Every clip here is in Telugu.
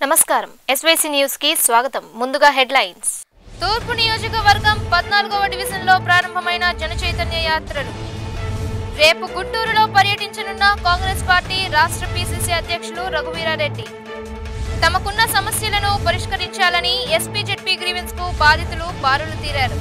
నమస్కారం ఎస్వైసీ న్యూస్ కి స్వాగతం ముందుగా హెడ్లైన్స్ తూర్పు నియోజకవర్గం పద్నాలుగవ డివిజన్ లో ప్రారంభమైన జన చైతన్య యాత్రలు రేపు గుంటూరులో పర్యటించనున్న కాంగ్రెస్ పార్టీ రాష్ట్ర పిసిసి అధ్యక్షులు రఘువీరారెడ్డి తమకున్న సమస్యలను పరిష్కరించాలని ఎస్పీ జెడ్పీ గ్రీవెన్స్ కు బాధితులు బారులు తీరారు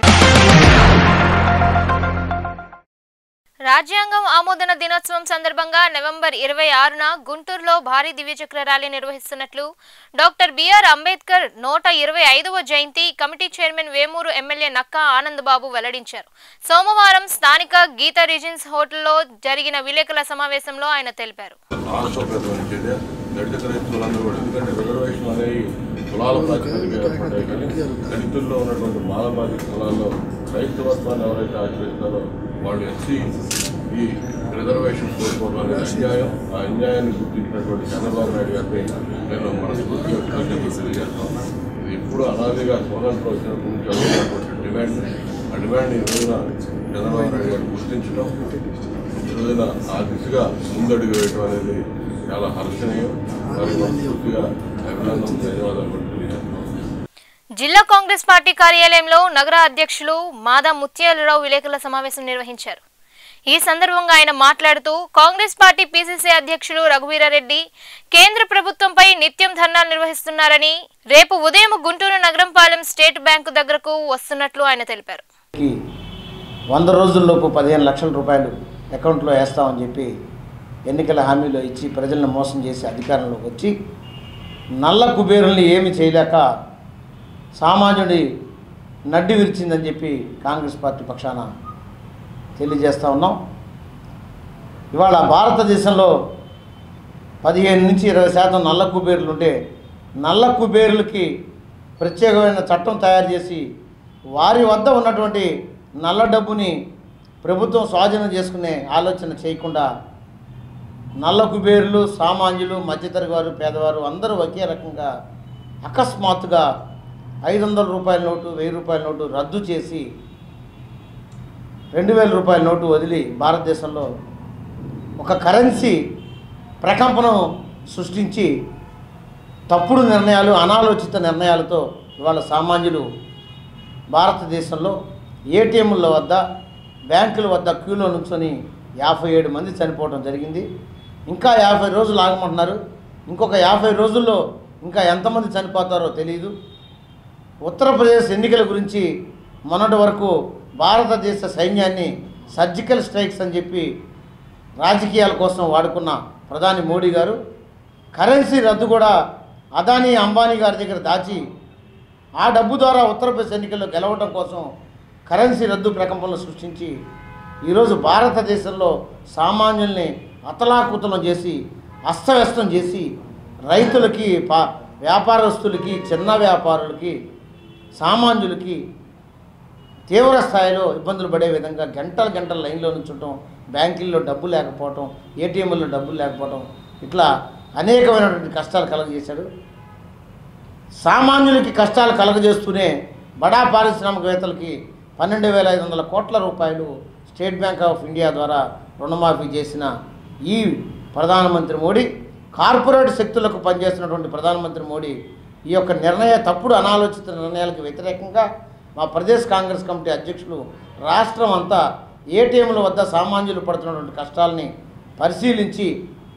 రాజ్యాంగం ఆమోదన దినోత్సవం సందర్భంగా నవంబర్ ఇరవై ఆరున గుంటూరులో భారీ దివ్యచక్ర ర్యాలీ నిర్వహిస్తున్నట్లు డాక్టర్ బిఆర్ అంబేద్కర్ నూట ఇరవై ఐదవ జయంతి committee chairman Vemuru MLA Nakka Anand Babu వెల్లడించారు సోమవారం స్థానిక గీతా రిజెన్స్ హోటల్లో జరిగిన విలేకరుల సమావేశంలో ఆయన తెలిపారు ఆలోచనటువంటి చర్య దళిత క్రైస్తవులందరూ కూడా ఎందుకంటే రిజర్వేషన్ అనేవి కులాల ప్రాతిపదిక ఏర్పడ్డాయి కానీ దళితుల్లో ఉన్నటువంటి మానవాళి కులాల్లో క్రైస్తవత్వాన్ని ఎవరైతే ఆచరిస్తారో వాళ్ళు ఎస్సీ ఈ రిజర్వేషన్ కోరుకోవడం అనేది అన్యాయం ఆ అన్యాయాన్ని గుర్తించినటువంటి చంద్రబాబు నాయుడు గారిని నేను మనస్ఫూర్తిగా కృతజ్ఞతలు తెలియజేస్తాను ఇది ఎప్పుడు అనాదిగా స్వతంత్రం వచ్చినప్పటి నుంచి అవుతున్నటువంటి డిమాండ్ ఆ డిమాండ్ ఈ రోజున చంద్రబాబు నాయుడు గారు గుర్తించడం ఈ రోజున ఆ దిశగా ముందడుగు వేయడం అనేది చాలా హర్షణీయం వారికి మనస్ఫూర్తిగా అభినందన ధన్యవాదాలు కూడా తెలియజేస్తున్నాం జిల్లా కాంగ్రెస్ పార్టీ కార్యాలయంలో నగర అధ్యక్షులు మాదా ముత్యాలరావు విలేకరుల సమావేశం నిర్వహించారు ఈ సందర్భంగా ఆయన మాట్లాడుతూ కాంగ్రెస్ పార్టీ పిసిసి అధ్యక్షులు రఘువీరారెడ్డి కేంద్ర ప్రభుత్వంపై నిత్యం ధర్నాలు నిర్వహిస్తున్నారని రేపు ఉదయం గుంటూరు నగరంపాలెం స్టేట్ బ్యాంకు దగ్గరకు వస్తున్నట్లు ఆయన తెలిపారు కి వంద రోజుల్లోపు పదిహేను లక్షల రూపాయలు అకౌంట్లో వేస్తామని చెప్పి ఎన్నికల హామీలో ఇచ్చి ప్రజలను మోసం చేసి అధికారంలోకి వచ్చి నల్ల కుబేరుల్ని ఏమి చేయలేక సామాన్యుడి నడ్డి విరిచిందని చెప్పి కాంగ్రెస్ పార్టీ పక్షాన తెలియజేస్తూ ఉన్నాం ఇవాళ భారతదేశంలో పదిహేను నుంచి ఇరవై శాతం నల్ల కుబేరులు ఉంటే నల్ల కుబేరులకి ప్రత్యేకమైన చట్టం తయారు చేసి వారి వద్ద ఉన్నటువంటి నల్ల డబ్బుని ప్రభుత్వం స్వాధీనం చేసుకునే ఆలోచన చేయకుండా నల్ల కుబేరులు సామాన్యులు మధ్యతరగతి వారు పేదవారు అందరూ ఒకే రకంగా అకస్మాత్తుగా ఐదు వందల రూపాయల నోటు వెయ్యి రూపాయల నోటు రద్దు చేసి రెండు వేల రూపాయల నోటు వదిలి భారతదేశంలో ఒక కరెన్సీ ప్రకంపనం సృష్టించి తప్పుడు నిర్ణయాలు అనాలోచిత నిర్ణయాలతో ఇవాళ సామాన్యులు భారతదేశంలో ఏటీఎంల వద్ద బ్యాంకుల వద్ద క్యూలో నుంచొని యాభై ఏడు మంది చనిపోవడం జరిగింది ఇంకా యాభై రోజులు ఆగమంటున్నారు ఇంకొక యాభై రోజుల్లో ఇంకా ఎంతమంది చనిపోతారో తెలియదు ఉత్తరప్రదేశ్ ఎన్నికల గురించి మొన్నటి వరకు భారతదేశ సైన్యాన్ని సర్జికల్ స్ట్రైక్స్ అని చెప్పి రాజకీయాల కోసం వాడుకున్న ప్రధాని మోడీ గారు కరెన్సీ రద్దు కూడా అదానీ అంబానీ గారి దగ్గర దాచి ఆ డబ్బు ద్వారా ఉత్తరప్రదేశ్ ఎన్నికల్లో గెలవడం కోసం కరెన్సీ రద్దు ప్రకంపనలు సృష్టించి ఈరోజు భారతదేశంలో సామాన్యుల్ని అతలాకుతలం చేసి అస్తవ్యస్తం చేసి రైతులకి పా వ్యాపారస్తులకి చిన్న వ్యాపారులకి సామాన్యులకి తీవ్ర స్థాయిలో ఇబ్బందులు పడే విధంగా గంటల గంటల లైన్లో నుంచుంటాం బ్యాంకుల్లో డబ్బు లేకపోవటం ఏటీఎంల్లో డబ్బులు లేకపోవటం ఇట్లా అనేకమైనటువంటి కష్టాలు కలగజేశాడు సామాన్యులకి కష్టాలు కలగజేస్తూనే బడా పారిశ్రామికవేత్తలకి పన్నెండు వేల ఐదు వందల కోట్ల రూపాయలు స్టేట్ బ్యాంక్ ఆఫ్ ఇండియా ద్వారా రుణమాఫీ చేసిన ఈ ప్రధానమంత్రి మోడీ కార్పొరేట్ శక్తులకు పనిచేస్తున్నటువంటి ప్రధానమంత్రి మోడీ ఈ యొక్క నిర్ణయ తప్పుడు అనాలోచిత నిర్ణయాలకు వ్యతిరేకంగా మా ప్రదేశ్ కాంగ్రెస్ కమిటీ అధ్యక్షులు రాష్ట్రం అంతా ఏటీఎంల వద్ద సామాన్యులు పడుతున్నటువంటి కష్టాలని పరిశీలించి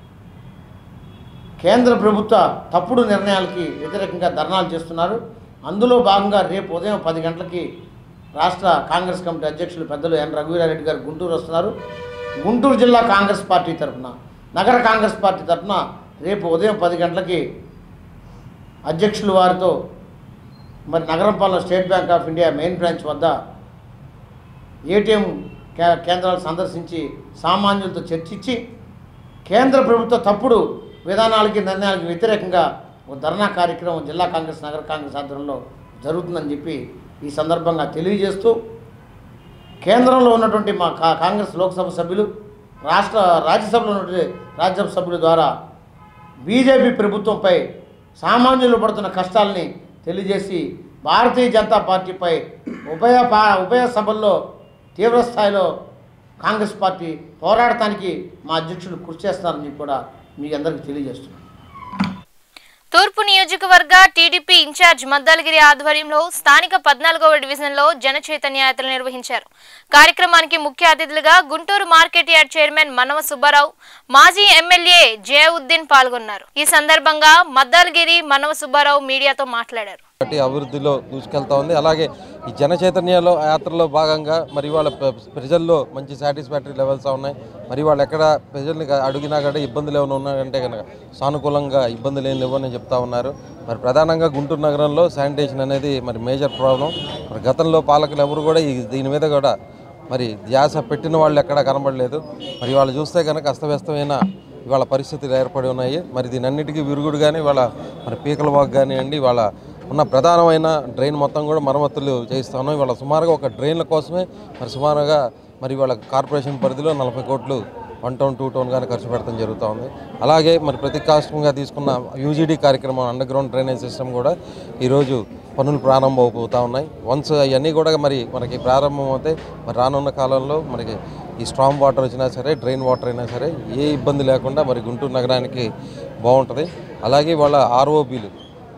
కేంద్ర ప్రభుత్వ తప్పుడు నిర్ణయాలకి వ్యతిరేకంగా ధర్నాలు చేస్తున్నారు అందులో భాగంగా రేపు ఉదయం పది గంటలకి రాష్ట్ర కాంగ్రెస్ కమిటీ అధ్యక్షులు పెద్దలు ఎన్ రఘువీరారెడ్డి గారు గుంటూరు వస్తున్నారు గుంటూరు జిల్లా కాంగ్రెస్ పార్టీ తరఫున నగర కాంగ్రెస్ పార్టీ తరఫున రేపు ఉదయం పది గంటలకి అధ్యక్షులు వారితో మరి Nagarampalem State Bank of India main branch వద్ద ఏటీఎం కే కేంద్రాలు సందర్శించి సామాన్యులతో చర్చించి కేంద్ర ప్రభుత్వ తప్పుడు విధానాలకి నిర్ణయాలకి వ్యతిరేకంగా ఒక ధర్నా కార్యక్రమం జిల్లా కాంగ్రెస్ నగర కాంగ్రెస్ ఆధ్వర్యంలో జరుగుతుందని చెప్పి ఈ సందర్భంగా తెలియజేస్తూ కేంద్రంలో ఉన్నటువంటి మా కా కాంగ్రెస్ లోక్సభ సభ్యులు రాష్ట్ర రాజ్యసభలో ఉన్నటువంటి రాజ్యసభ సభ్యుల ద్వారా బీజేపీ ప్రభుత్వంపై సామాన్యులు పడుతున్న కష్టాలని తెలియజేసి భారతీయ జనతా పార్టీపై ఉభయ పా ఉభయ సభల్లో తీవ్ర స్థాయిలో కాంగ్రెస్ పార్టీ పోరాడటానికి మా అధ్యక్షుడు కృషి చేస్తున్నారని చెప్పి కూడా మీ అందరికీ తెలియజేస్తున్నాను తూర్పు నియోజకవర్గ టీడీపీ ఇన్ఛార్జ్ మద్దాలగిరి ఆధ్వర్యంలో స్థానిక పద్నాలుగవ డివిజన్లో జన చైతన్య యాత్ర నిర్వహించారు కార్యక్రమానికి ముఖ్య అతిథులుగా గుంటూరు మార్కెట్ యార్డ్ చైర్మన్ మనవ సుబ్బారావు మాజీ ఎమ్మెల్యే జయవుద్దీన్ పాల్గొన్నారు ఈ సందర్భంగా మద్దాలగిరి మనవ సుబ్బారావు మీడియాతో మాట్లాడారు పార్టీ అభివృద్ధిలో దూసుకెళ్తా ఉంది అలాగే ఈ జన చైతన్యలో యాత్రలో భాగంగా మరి వాళ్ళ ప్ర- ప్రజల్లో మంచి సాటిస్ఫాక్టరీ లెవెల్స్ ఉన్నాయి మరి వాళ్ళు ఎక్కడ ప్రజల్ని క- అడిగినా కూడా ఇబ్బందులు ఏమైనా ఉన్నాయంటే కనుక సానుకూలంగా ఇబ్బందులు ఏం లేవని చెప్తా ఉన్నారు మరి ప్రధానంగా గుంటూరు నగరంలో శానిటేషన్ అనేది మరి మేజర్ ప్రాబ్లం మరి గతంలో పాలకులు ఎవరు కూడా ఈ దీని మీద కూడా మరి ధ్యాస పెట్టిన వాళ్ళు ఎక్కడా కనబడలేదు మరి వాళ్ళు చూస్తే కనుక అస్తవ్యస్తమైన ఇవాళ పరిస్థితులు ఏర్పడి ఉన్నాయి మరి దీని అన్నిటికీ విరుగుడు కానీ వాళ్ళ మరి పీకల వాక్ కానివ్వండి వాళ్ళ ఉన్న ప్రధానమైన డ్రైన్ మొత్తం కూడా మరమ్మతులు చేయిస్తా ఉన్నాం ఇవాళ సుమారుగా ఒక డ్రైన్ల కోసమే మరి సుమారుగా మరి వాళ్ళ కార్పొరేషన్ పరిధిలో నలభై కోట్లు వన్ టౌన్ టూ టౌన్ కానీ ఖర్చు పెట్టడం జరుగుతూ ఉంది అలాగే మరి ప్రతికాష్టంగా తీసుకున్న యూజీడీ కార్యక్రమం అండర్ గ్రౌండ్ డ్రైనేజ్ సిస్టమ్ కూడా ఈరోజు పనులు ప్రారంభమవుతూ ఉన్నాయి వన్స్ అవన్నీ కూడా మరి మనకి ప్రారంభం అవుతాయి మరి రానున్న కాలంలో మనకి ఈ స్ట్రాంగ్ వాటర్ వచ్చినా సరే డ్రైన్ వాటర్ అయినా సరే ఏ ఇబ్బంది లేకుండా మరి గుంటూరు నగరానికి బాగుంటుంది అలాగే వాళ్ళ ఆర్ఓబీలు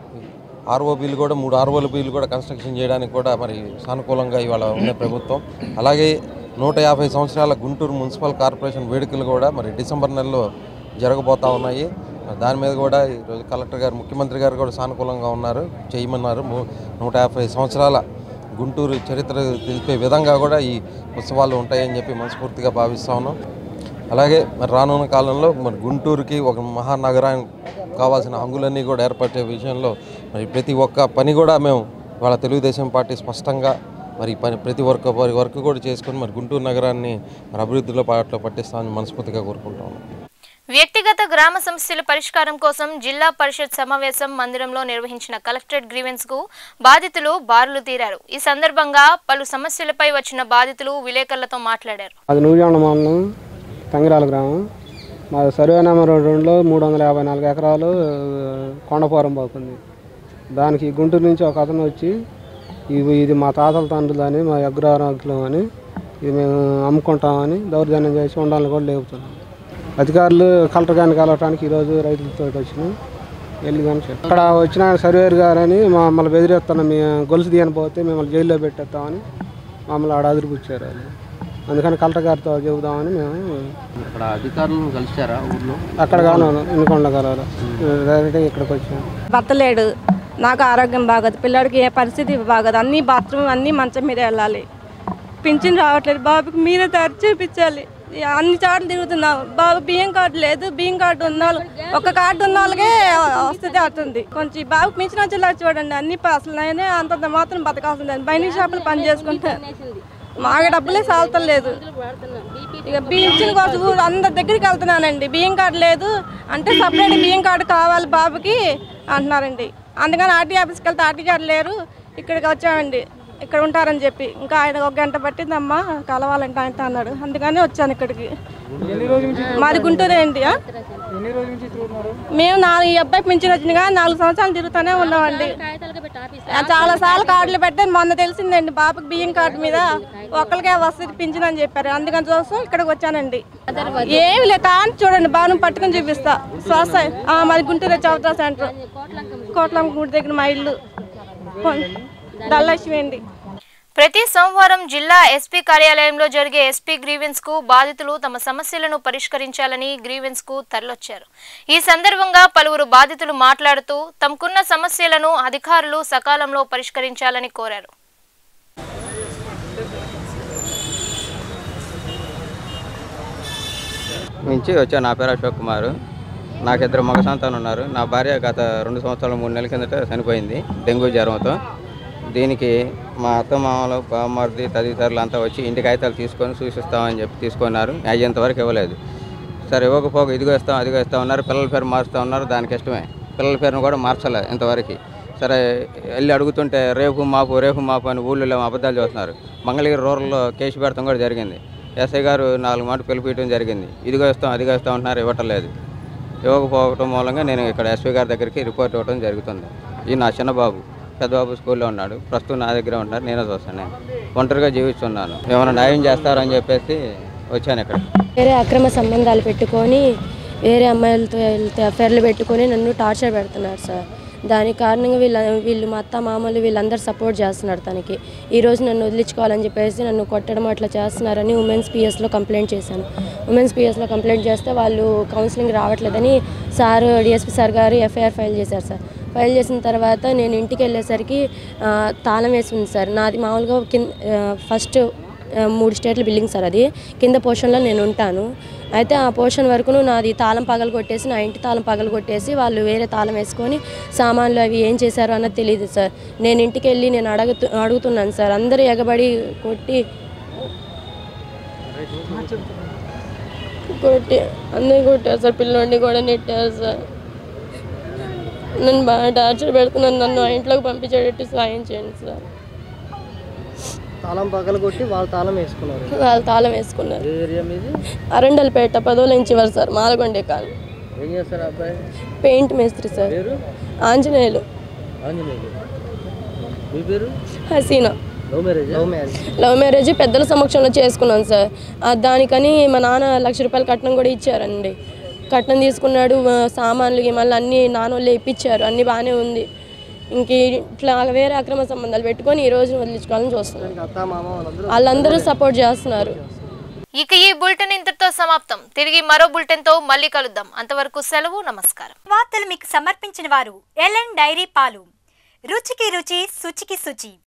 ఆర్ఓబీలు కూడా మూడు ఆర్ఓల బిల్లు కూడా కన్స్ట్రక్షన్ చేయడానికి కూడా మరి సానుకూలంగా ఇవాళ ఉన్న ప్రభుత్వం అలాగే నూట యాభై సంవత్సరాల గుంటూరు మున్సిపల్ కార్పొరేషన్ వేడుకలు కూడా మరి డిసెంబర్ నెలలో జరగబోతా ఉన్నాయి మరి దాని మీద కూడా ఈరోజు కలెక్టర్ గారు ముఖ్యమంత్రి గారు కూడా సానుకూలంగా ఉన్నారు చేయమన్నారు ము- నూట యాభై సంవత్సరాల గుంటూరు చరిత్ర తెలిపే విధంగా కూడా ఈ ఉత్సవాలు ఉంటాయని చెప్పి మనస్ఫూర్తిగా భావిస్తా ఉన్నాం అలాగే మరి రానున్న కాలంలో మరి గుంటూరుకి ఒక మహానగరానికి కావాల్సిన హంగులన్నీ కూడా ఏర్పడే విషయంలో మరి ప్రతి ఒక్క పని కూడా మేము వాళ్ళ తెలుగుదేశం పార్టీ స్పష్టంగా మరి పని ప్రతి వర్క్ వారి వర్క్ కూడా చేసుకొని మరి గుంటూరు నగరాన్ని మరి అభివృద్ధిలో పాటలో పట్టిస్తామని మనస్ఫూర్తిగా కోరుకుంటాము వ్యక్తిగత గ్రామ సమస్యల పరిష్కారం కోసం జిల్లా పరిషత్ సమావేశం మందిరంలో నిర్వహించిన కలెక్టరేట్ గ్రీవెన్స్ కు బాధితులు బారులు తీరారు ఈ సందర్భంగా పలు సమస్యలపై వచ్చిన బాధితులు విలేకరులతో మాట్లాడారు అది నూజాండ మండలం తంగిరాల గ్రామం మా సర్వే నెంబర్ రెండులో మూడు వందల యాభై నాలుగు ఎకరాలు ఆ, కొండపోరం పోతుంది దానికి గుంటూరు నుంచి ఒక అతను వచ్చి ఇది ఇది మా తాతల తండ్రులని మా అగ్రహారాకులం అని ఇది మేము అమ్ముకుంటామని దౌర్జన్యం చేసి ఉండాలని కూడా లేపుతున్నాం అధికారులు కలెక్టర్ గారిని కలవటానికి ఈరోజు రైతులతో వచ్చినాం వెళ్ళి కానీ చెప్పాం. అక్కడ వచ్చిన ఆయన సర్వేర్ గారని మమ్మల్ని బెదిరిస్తున్నాం మేము గొలుసు తీయనిపోతే మిమ్మల్ని జైల్లో పెట్టేస్తామని మమ్మల్ని ఆడ అదిరిపుచ్చారు వాళ్ళు అందుకని కలెక్టర్ గారితో చెబుదామని మేము అక్కడ అధికారులను కలిశారా ఊర్లో అక్కడ కాను ఎన్నికొండ కలవాలి డైరెక్ట్గా ఇక్కడికి వచ్చాము భర్త లేడు నాకు ఆరోగ్యం బాగోదు పిల్లడికి ఏ పరిస్థితి బాగోదు అన్ని బాత్రూమ్ అన్ని మంచం మీద వెళ్ళాలి పింఛన్ రావట్లేదు బాబుకి మీరే దారి చూపించాలి ఈ అన్ని చోట్ల తిరుగుతున్నాం బాబు బియ్యం కార్డు లేదు బియ్యం కార్డు ఉన్న వాళ్ళు ఒక కార్డు ఉన్న వాళ్ళకే వస్తుంది అవుతుంది కొంచెం ఈ బాబుకి మించిన వచ్చేలా చూడండి అన్ని అసలు అంతంత మాత్రం బతకాల్సింది బైనింగ్ షాపులు పని చేసుకుంటే మాకు డబ్బులే సాల్తలేదు ఇక బియ్యం కోసం ఊరు అందరి దగ్గరికి వెళ్తున్నానండి బియ్యం కార్డు లేదు అంటే సపరేట్ బియ్యం కార్డు కావాలి బాబుకి అంటున్నారండి అందుకని ఆర్టీ ఆఫీస్కి వెళ్తే ఆర్టీ కార్డు లేరు ఇక్కడికి వచ్చామండి ఇక్కడ ఉంటారని చెప్పి ఇంకా ఆయన ఒక గంట పట్టిందమ్మా కలవాలంటే ఆయన అన్నాడు అందుకని వచ్చాను ఇక్కడికి మాది గుంటూరు ఏంటి ఆ? మేము నాలుగు ఈ అబ్బాయి పింఛన్ వచ్చింది కానీ నాలుగు సంవత్సరాలు తిరుగుతూనే ఉన్నామండి చాలా సార్లు కార్డులు పెట్టాను మొన్న తెలిసిందండి బాబుకి బియ్యం కార్డు మీద ఒక్కరికే వస్తుంది పింఛన్ అని చెప్పారు అందుకని చూస్తాం ఇక్కడికి వచ్చానండి ఏమి లేదు కానీ చూడండి బాను పట్టుకొని చూపిస్తా శ్వాస ఆ, మాది గుంటూరు చౌత్రా సెంటర్ కోట్లం గుడి దగ్గర మా ఇల్లు దల్లక్ష్మి అండి ప్రతి సోమవారం జిల్లా ఎస్పీ కార్యాలయంలో జరిగే ఎస్పీ గ్రీవెన్స్ కు బాధితులు తమ సమస్యలను పరిష్కరించాలని గ్రీవెన్స్ కు తరలొచ్చారు ఈ సందర్భంగా పలువురు బాధితులు మాట్లాడుతూ తమకున్న సమస్యలను అధికారులు సకాలంలో పరిష్కరించాలని కోరారు నుంచి వచ్చాను నా పేరు అశోక్ కుమార్ నాకు ఇద్దరు మగ సంతానం ఉన్నారు నా భార్య గత రెండు సంవత్సరాలు మూడు నెలల కిందట చనిపోయింది డెంగ్యూ జ్వరంతో దీనికి మా అత్త మామలు బామ్మర్ది తదితరులు అంతా వచ్చి ఇంటి కాగితాలు తీసుకొని సూచిస్తామని చెప్పి తీసుకున్నారు అయ్యేంతవరకు ఇవ్వలేదు సరే ఇవ్వకపోగా ఇదిగో ఇస్తాం అదిగో ఇస్తాం ఉన్నారు పిల్లల పేరు మారుస్తూ ఉన్నారు దానికి ఇష్టమే పిల్లల పేరును కూడా మార్చలేదు ఇంతవరకు సరే వెళ్ళి అడుగుతుంటే రేపు మాపు రేపు మాపు అని ఊళ్ళో అబద్ధాలు చూస్తున్నారు మంగళగిరి రూరల్లో కేసు పెడతాం కూడా జరిగింది ఎస్ఐ గారు నాలుగు మాట పిలిపించడం జరిగింది ఇదిగో ఇస్తాం అదిగో ఇస్తాం అంటున్నారు ఇవ్వటం ఇవ్వకపోవటం మూలంగా నేను ఇక్కడ ఎస్పీ గారి దగ్గరికి రిపోర్ట్ ఇవ్వడం జరుగుతుంది ఈ నా చిన్నబాబు పెద్దబాబు స్కూల్లో ఉన్నాడు ప్రస్తుతం నా దగ్గర ఉన్నాడు నేనే చూస్తాను నేను ఒంటరిగా జీవిస్తున్నాను ఏమైనా న్యాయం చేస్తారని చెప్పేసి వచ్చాను ఇక్కడ వేరే అక్రమ సంబంధాలు పెట్టుకొని వేరే అమ్మాయిలతో వెళ్తే అఫైర్లు పెట్టుకొని నన్ను టార్చర్ పెడుతున్నారు సార్ దానికి కారణంగా వీళ్ళ వీళ్ళు మా అత్త మామలు వీళ్ళందరూ సపోర్ట్ చేస్తున్నారు తనకి ఈ రోజు నన్ను వదిలించుకోవాలని చెప్పేసి నన్ను కొట్టడం అట్లా చేస్తున్నారని ఉమెన్స్ పిఎస్లో కంప్లైంట్ చేశాను ఉమెన్స్ పిఎస్లో కంప్లైంట్ చేస్తే వాళ్ళు కౌన్సిలింగ్ రావట్లేదని సార్ డిఎస్పి సార్ గారు ఎఫ్ఐఆర్ ఫైల్ చేశారు సార్ ఫైల్ చేసిన తర్వాత నేను ఇంటికి వెళ్ళేసరికి ఆ, తాళం వేసి ఉంది సార్ నాది మామూలుగా కింద ఫస్ట్ ఆ, మూడు స్టేట్ల బిల్డింగ్ సార్ అది కింద పోర్షన్లో నేను ఉంటాను అయితే ఆ పోర్షన్ వరకును నాది తాళం పగలు కొట్టేసి నా ఇంటి తాళం పగలు కొట్టేసి వాళ్ళు వేరే తాళం వేసుకొని సామాన్లు అవి ఏం చేశారో అన్నది తెలియదు సార్ నేను ఇంటికి వెళ్ళి నేను అడుగుతు అడుగుతున్నాను సార్ అందరూ ఎగబడి కొట్టి కొట్టి అందరినీ కొట్టారు సార్ పిల్లోడిని కూడా నెట్టారు సార్ నన్ను బాగా టార్చర్ పెడుతున్నాను నన్ను ఆ ఇంట్లోకి పంపించేటట్టు సాయం చేయండి సార్ తాళం పగల కొట్టి వాళ్ళు తాళం వేసుకున్నారు వాళ్ళు తాళం వేసుకున్నారు ఏ ఏరియా మీది అరండలపేట పదోలు ఇంచివారు సార్ మాలగొండే కాదు ఏం చేస్తారు అబ్బాయి పెయింట్ మేస్త్రి సార్ పేరు ఆంజనేయులు ఆంజనేయులు మీ పేరు Haseena love marriage love marriage love marriage పెద్దల సమక్షంలో చేసుకున్నాను సార్ ఆ దానికని మా నాన్న లక్ష రూపాయల కట్నం కూడా ఇచ్చారండి కట్నం తీసుకున్నాడు ఆ, సామాన్లు మళ్ళీ అన్నీ నాన్నోళ్ళే ఇప్పించారు అన్నీ బాగానే ఉంది ఇంక ఇట్లా వేరే అక్రమ సంబంధాలు పెట్టుకొని ఈ రోజు వదిలించుకోవాలని చూస్తున్నాను అత్త మామ వాళ్ళందరూ వాళ్ళందరూ సపోర్ట్ చేస్తున్నారు ఇక ఈ బులెటిన్ ఇంతటితో సమాప్తం తిరిగి మరో బులెటిన్ తో మళ్ళీ కలుద్దాం అంతవరకు సెలవు నమస్కారం వార్తలు మీకు సమర్పించిన వారు ఎల్ఎన్ డైరీ పాలు రుచికి రుచి శుచికి శుచి